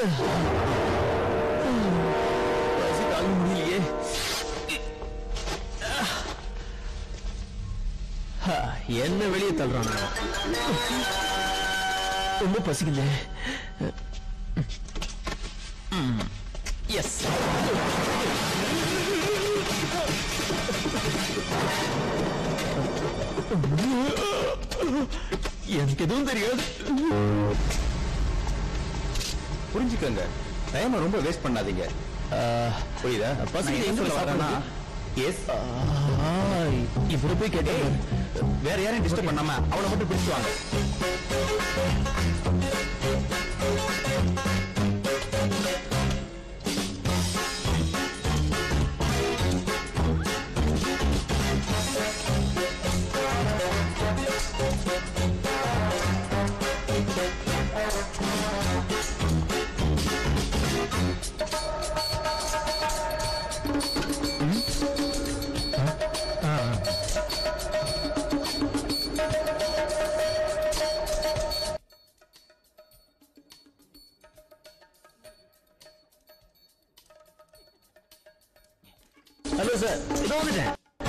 பசி தாங்க முடியலையே ஹா, என்ன வெளியே தள்ளுறான் ரொம்ப பசிக்குது எஸ் எனக்கு எதுவும் தெரியாது புரிஞ்சுக்கங்க டைமை ரொம்ப வேஸ்ட் பண்ணாதீங்க புரியுதா பசிக்குது, எங்க போய் சாப்பிடணும்? எஸ் இப்படி போய் கேட்டேன் வேற யாரையும் டிஸ்டர்ப் பண்ணாம அவளை மட்டும் பிடிச்சு வாங்க ஹலோ சார் இதோ வந்துட்டேன்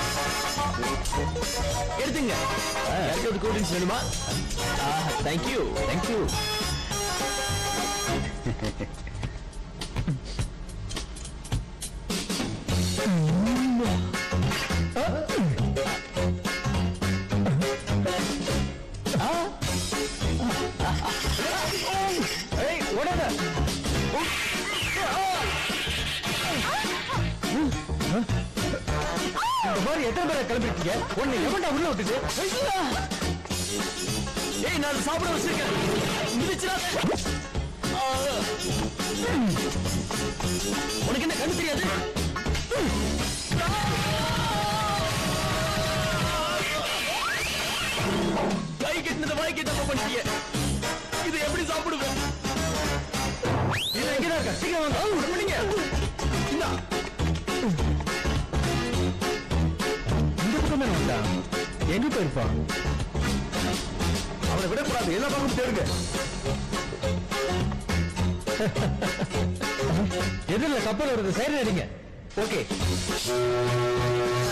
எடுத்துங்க யாருக்காவது கூல் ட்ரிங்க்ஸ் வேணுமா தேங்க்யூ தேங்க்யூ ஏய் ஓடாத இந்த மாதிரி எத்தனை பேரை கிளம்பிருக்கீங்க ஒன்னு எவன்டா உள்ள விட்டுட்டு ஏய் நான் சாப்பிட வச்சிருக்கேன் மிதிச்சிடாத. ஆ. உனக்கு என்ன கண்ணு தெரியாது கை கட்டினத வாய் கட்டாம பண்ணிட்டீங்க இது எப்படி சாப்பிடுவேன் இது எங்கதான் இருக்க சீக்கிரம் வாங்க விட மாட்டீங்க இந்தா இந்த பக்கமே வந்தா எங்க போயிருப்பான் அவனை விடக்கூடாது எல்லா பக்கமும் தேடுங்க எதிரில் கப்பல் வருது சைடு அடிங்க ஓகே